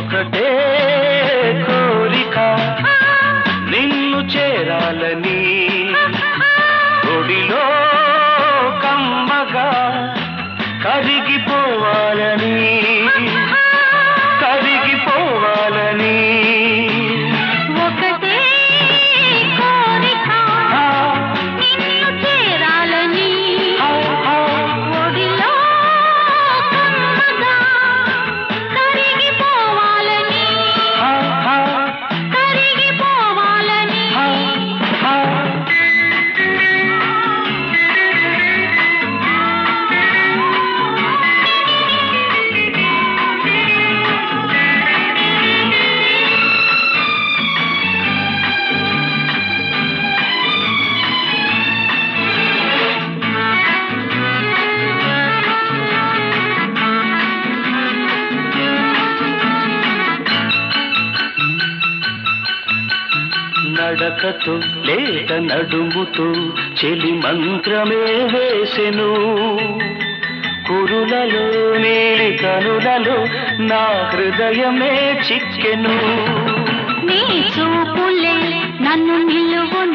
ఒకటే కోరిక నిన్ను చేరాలని ఒడిలో కమ్మగా కరిగిపోవాలని కరిగిపోవాలని ఒకటే కోరిక ఆ, నిన్ను చేరాలని ఆ, ఆ. ఒడిలో కమ్మగా కరిగిపోవాలని ఆ, ఆ, కరిగిపోవాలని ఆ, ఆ. నడకతో లేత నడుముతో చెలి మంత్రమే వేసెను కురులలో నీలి కనులలో నా హృదయమే చిక్కెను నీ చూపులే నన్ను నిలువున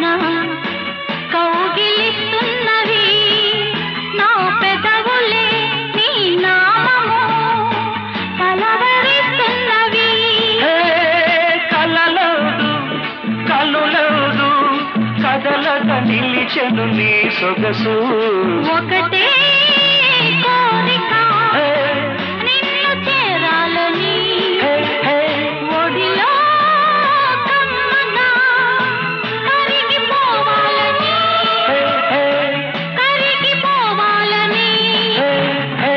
కౌగిలిస్తున్నవి నా పెదవులే నీ నామము కలవరిస్తున్నవి హే కలలదు కనులదు కదలక నిలిచెను నీ సొగసు ఒకటే కోరిక హే, నిన్ను చేరాలని హే, హే. ఒడిలో కమ్మగా కరిగిపోవాలని హే, హే, కరిగిపోవాలని హే, హే.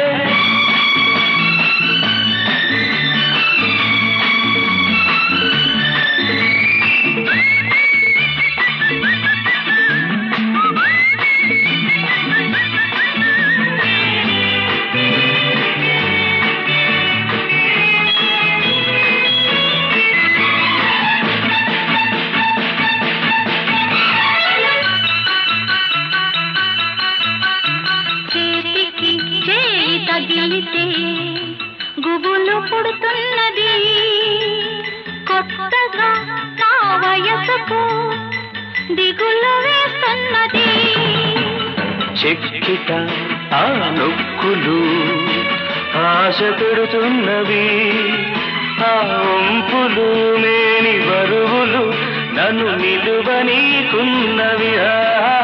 చేతికి చేయి తగిలితే గుబులు పుడుతున్నది కొత్తగా నా వయసుకు దిగులు వేస్తున్నది చెక్కిట ఆ నొక్కులు ఆశ పెడుతున్నవి ఆ వంపులు లేని బరువులు నన్ను నిలువనీకున్నవి ఆ.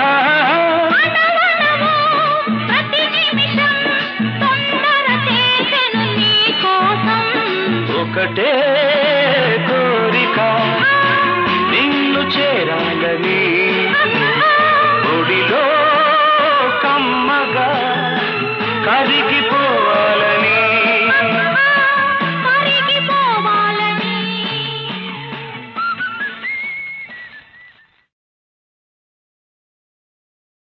మనవనము ప్రతి నిమిషం తొందర చేసెను నీ కోసం ఒకటే కోరిక నిన్ను చేరాలని ఒడిలో కమ్మగా కరిగిపో